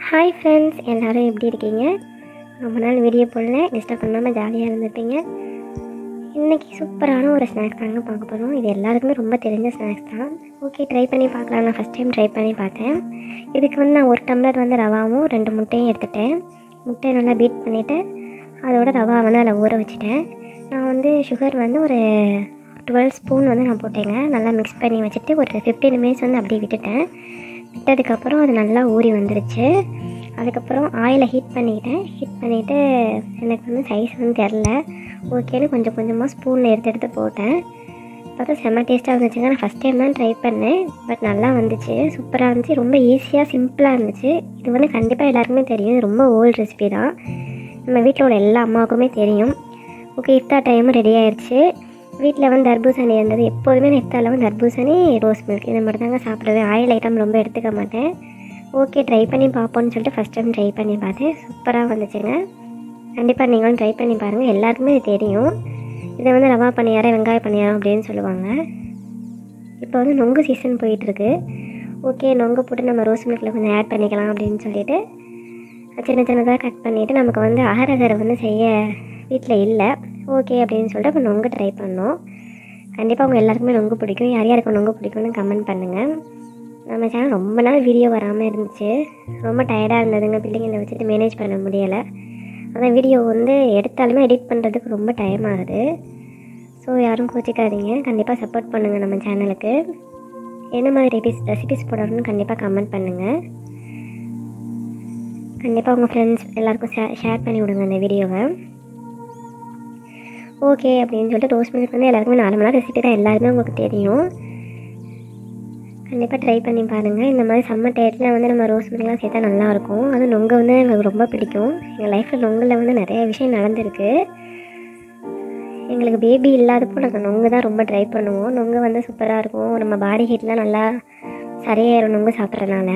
hi friends எல்லோரும் எப்படி இருக்கீங்க ரொம்ப நாள் வீடியோ போடல டிஸ்டர்ப் பண்ணாமல் ஜாலியாக இருந்திருப்பீங்க இன்றைக்கி சூப்பரான ஒரு ஸ்நாக்ஸ் தாங்க பார்க்க போகிறோம் இது எல்லாருக்குமே ரொம்ப தெரிஞ்ச ஸ்நாக்ஸ் தான் ஓகே ட்ரை பண்ணி பார்க்கலாம் நான் ஃபஸ்ட் டைம் ட்ரை பண்ணி பார்த்தேன் இதுக்கு வந்து நான் ஒரு டம்ளர் வந்து ரவாவும் ரெண்டு முட்டையும் எடுத்துட்டேன் முட்டையை நல்லா பீட் பண்ணிவிட்டு அதோட ரவா வந்து அதில் ஊற வச்சுட்டேன் நான் வந்து சுகர் வந்து ஒரு டுவெல் ஸ்பூன் வந்து நான் போட்டேங்க நல்லா மிக்ஸ் பண்ணி வச்சுட்டு ஒரு ஃபிஃப்டீன் மினிட்ஸ் வந்து அப்படியே விட்டுட்டேன் விட்டதுக்கப்புறம் அது நல்லா ஊறி வந்துருச்சு அதுக்கப்புறம் ஆயிலை ஹீட் பண்ணிக்கிட்டேன் ஹீட் பண்ணிவிட்டு எனக்கு வந்து சைஸ் வந்து தெரில ஓகேன்னு கொஞ்சம் கொஞ்சமாக ஸ்பூனில் எடுத்து எடுத்து போட்டேன் பார்த்தா செம்ம டேஸ்ட்டாக இருந்துச்சுங்க நான் ஃபஸ்ட் டைம் தான் ட்ரை பண்ணேன் பட் நல்லா வந்துச்சு சூப்பராக இருந்துச்சு ரொம்ப ஈஸியாக சிம்பிளாக இருந்துச்சு இது வந்து கண்டிப்பாக எல்லாருக்குமே தெரியும் இது ரொம்ப ஓல்டு ரெசிபி தான் நம்ம வீட்டில் உள்ள எல்லா அம்மாவுக்குமே தெரியும் ஓகே இஃப்தார் டைமும் ரெடி ஆயிடுச்சு வீட்டில் வந்து தர்பூசணி இருந்தது எப்போதுமே நான் இஃப்தாரில் வந்து தர்பூசணி ரோஸ் மில்க் இந்த மாதிரி தாங்க சாப்பிடுவேன் ஆயில் ஐட்டம் ரொம்ப எடுத்துக்க மாட்டேன் ஓகே ட்ரை பண்ணி பார்ப்போம்னு சொல்லிட்டு ஃபஸ்ட் டைம் ட்ரை பண்ணி பார்த்தேன் சூப்பராக வந்துச்சுங்க கண்டிப்பாக நீங்களும் ட்ரை பண்ணி பாருங்கள் எல்லாருக்குமே இது தெரியும் இதை வந்து ரவா பணியாரம் வெங்காய பணியாரம் அப்படின்னு சொல்லுவாங்க இப்போ வந்து நொங்கு சீசன் போயிட்டுருக்கு ஓகே நொங்கு போட்டு நம்ம ரோஸ் மில்கில் கொஞ்சம் ஆட் பண்ணிக்கலாம் அப்படின்னு சொல்லிட்டு சின்ன சின்னதாக கட் பண்ணிவிட்டு நமக்கு வந்து அகரகரை வந்து செய்ய வீட்டில் இல்லை ஓகே அப்படின்னு சொல்லிட்டு அப்போ நொங்கு ட்ரை பண்ணோம் கண்டிப்பாக உங்கள் எல்லாருக்குமே நொங்கு பிடிக்கும் யார் யாருக்கு நொங்கு பிடிக்கும்னு கமெண்ட் பண்ணுங்கள் நம்ம சேனல் ரொம்ப நாள் வீடியோ வராமல் இருந்துச்சு ரொம்ப டயர்டாக இருந்ததுங்க பிள்ளைங்களை வச்சுட்டு மேனேஜ் பண்ண முடியலை அதான் வீடியோ வந்து எடுத்தாலுமே எடிட் பண்ணுறதுக்கு ரொம்ப டைம் ஆகுது ஸோ யாரும் கோச்சிக்காதீங்க கண்டிப்பாக சப்போர்ட் பண்ணுங்கள் நம்ம சேனலுக்கு என்ன மாதிரி ரெசிபிஸ் ரெசிபிஸ் போடணும்னு கண்டிப்பாக கமெண்ட் பண்ணுங்கள் கண்டிப்பாக உங்கள் ஃப்ரெண்ட்ஸ் எல்லாருக்கும் ஷே ஷேர் பண்ணி விடுங்க இந்த வீடியோவை ஓகே அப்படின்னு சொல்லிட்டு ரோஸ் மில்க் வந்து எல்லாருக்குமே நார்மலாக ரெசிபி தான் எல்லாருமே உங்களுக்கு தெரியும் கண்டிப்பாக ட்ரை பண்ணி பாருங்கள் இந்த மாதிரி சம்மர் டயத்தில் வந்து நம்ம ரோஸ் மில்க்லாம் சேர்த்தா நல்லாயிருக்கும் அது நொங்கு வந்து எனக்கு ரொம்ப பிடிக்கும் எங்கள் லைஃப்பில் நொங்கில் வந்து நிறைய விஷயம் நடந்திருக்கு எங்களுக்கு பேபி இல்லாதப்போ நாங்கள் நொங்கு தான் ரொம்ப ட்ரை பண்ணுவோம் நொங்கு வந்து சூப்பராக இருக்கும் நம்ம பாடி ஹீட்லாம் நல்லா சரியாயிரும் நொங்கு சாப்பிட்றதுனால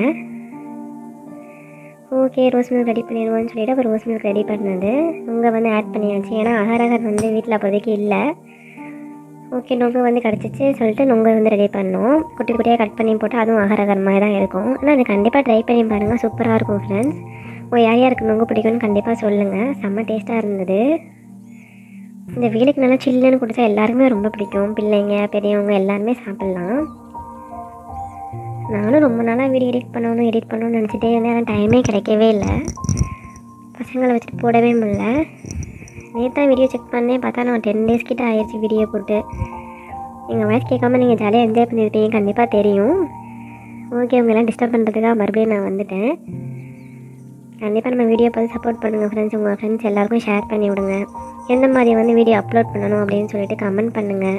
ஓகே ரோஸ் மில்க் ரெடி பண்ணிடுவோம்னு சொல்லிட்டு அப்போ ரோஸ் மில்க் ரெடி பண்ணது நொங்கை வந்து ஆட் பண்ணியாச்சு ஏன்னா அகரகர் வந்து வீட்டில் அப்போதைக்கு இல்லை ஓகே நொங்கு வந்து கிடச்சிச்சு சொல்லிட்டு நொங்கை வந்து ரெடி பண்ணோம் குட்டி குட்டியாக கட் பண்ணி போட்டு அதுவும் அகரகர் மாதிரி தான் இருக்கும் ஆனால் அது கண்டிப்பாக ட்ரை பண்ணி பாருங்கள் சூப்பராக இருக்கும் ஃப்ரெண்ட்ஸ் ஓ யார் யாருக்கு நொங்கு பிடிக்கும்னு கண்டிப்பாக சொல்லுங்கள் செம்ம டேஸ்ட்டாக இருந்தது இந்த வெயிலுக்கு நல்லா சில்லுன்னு குடித்தா எல்லாருக்குமே ரொம்ப பிடிக்கும் பிள்ளைங்க பெரியவங்க எல்லாருமே சாப்பிட்லாம் நானும் ரொம்ப நாளாக வீடியோ எடிட் பண்ணணும் எடிட் பண்ணணும்னு நினச்சிட்டே இருந்தேன் ஆனால் டைமே கிடைக்கவே இல்லை பசங்களை வச்சுட்டு போடவே முடியல நேற்று தான் வீடியோ செக் பண்ணேன் பார்த்தா நான் டென் டேஸ் கிட்ட ஆயிடுச்சு வீடியோ போட்டு எங்கள் வாய்ஸ் கேட்காம நீங்கள் ஜாலியாக என்ஜாய் பண்ணியிருப்பீங்க கண்டிப்பாக தெரியும் ஓகே உங்களெல்லாம் டிஸ்டர்ப் பண்ணுறதுக்காக மறுபடியும் நான் வந்துட்டேன் கண்டிப்பாக நம்ம வீடியோ பார்த்து சப்போர்ட் பண்ணுங்கள் ஃப்ரெண்ட்ஸ் உங்கள் ஃப்ரெண்ட்ஸ் எல்லாருக்கும் ஷேர் பண்ணி விடுங்க எந்த மாதிரி வந்து வீடியோ அப்லோட் பண்ணணும் அப்படின்னு சொல்லிட்டு கமெண்ட் பண்ணுங்கள்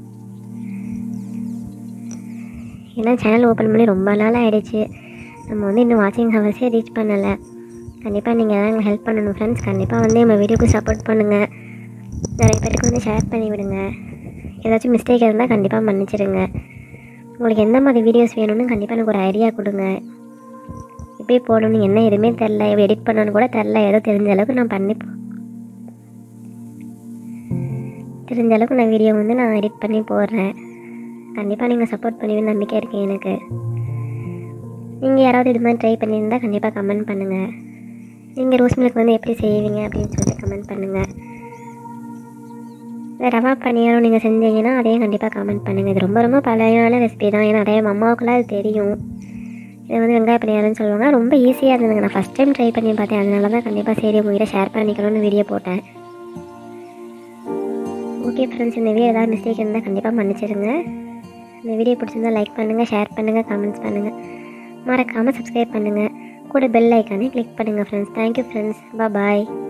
ஏன்னா சேனல் ஓப்பன் பண்ணி ரொம்ப நாள் ஆகிடுச்சு நம்ம வந்து இன்னும் வாட்சிங் ஹவர்ஸே ரீச் பண்ணலை கண்டிப்பாக நீங்கள் தான் எங்களுக்கு ஹெல்ப் பண்ணணும் ஃப்ரெண்ட்ஸ் கண்டிப்பாக வந்து நம்ம வீடியோக்கு சப்போர்ட் பண்ணுங்கள் நிறைய பேருக்கு வந்து ஷேர் பண்ணி விடுங்க ஏதாச்சும் மிஸ்டேக் இருந்தால் கண்டிப்பாக மன்னிச்சிடுங்க உங்களுக்கு எந்த மாதிரி வீடியோஸ் வேணும்னு கண்டிப்பாக எனக்கு ஒரு ஐடியா கொடுங்க எப்படி போடணும் என்ன எதுவுமே தெரில எப்படி எடிட் பண்ணணும்னு கூட தெரில ஏதோ தெரிஞ்ச அளவுக்கு நான் பண்ணி தெரிஞ்ச அளவுக்கு நான் வீடியோ வந்து நான் எடிட் பண்ணி போடுறேன் கண்டிப்பாக நீங்கள் சப்போர்ட் பண்ணுவீங்கன்னு நம்பிக்கை இருக்குது எனக்கு நீங்கள் யாராவது இது மாதிரி ட்ரை பண்ணியிருந்தால் கண்டிப்பாக கமெண்ட் பண்ணுங்கள் நீங்கள் ரோஸ் மில்க் வந்து எப்படி செய்வீங்க அப்படின்னு சொல்லிட்டு கமெண்ட் பண்ணுங்கள் இந்த ரவா பணியாரம் நீங்கள் செஞ்சீங்கன்னா அதையும் கண்டிப்பாக கமெண்ட் பண்ணுங்கள் இது ரொம்ப ரொம்ப பழையான ரெசிபி தான் ஏன்னா நிறைய அம்மாவுக்குலாம் அது தெரியும் இது வந்து வெங்காய பணியாரம்னு சொல்லுவாங்க ரொம்ப ஈஸியாக இருந்ததுங்க நான் ஃபஸ்ட் டைம் ட்ரை பண்ணி பார்த்தேன் அதனால தான் கண்டிப்பாக சரி உங்ககிட்ட ஷேர் பண்ணிக்கணும்னு வீடியோ போட்டேன் ஓகே ஃப்ரெண்ட்ஸ் இந்த வீடியோ ஏதாவது மிஸ்டேக் இருந்தால் கண்டிப்பாக மன்னிச்சிடுங்க இந்த வீடியோ பிடிச்சிருந்தா லைக் பண்ணுங்கள் ஷேர் பண்ணுங்கள் கமெண்ட்ஸ் பண்ணுங்கள் மறக்காமல் சப்ஸ்கிரைப் பண்ணுங்கள் கூட பெல் ஐக்கானே கிளிக் பண்ணுங்கள் ஃப்ரெண்ட்ஸ் தேங்க்யூ ஃப்ரெண்ட்ஸ் பாய்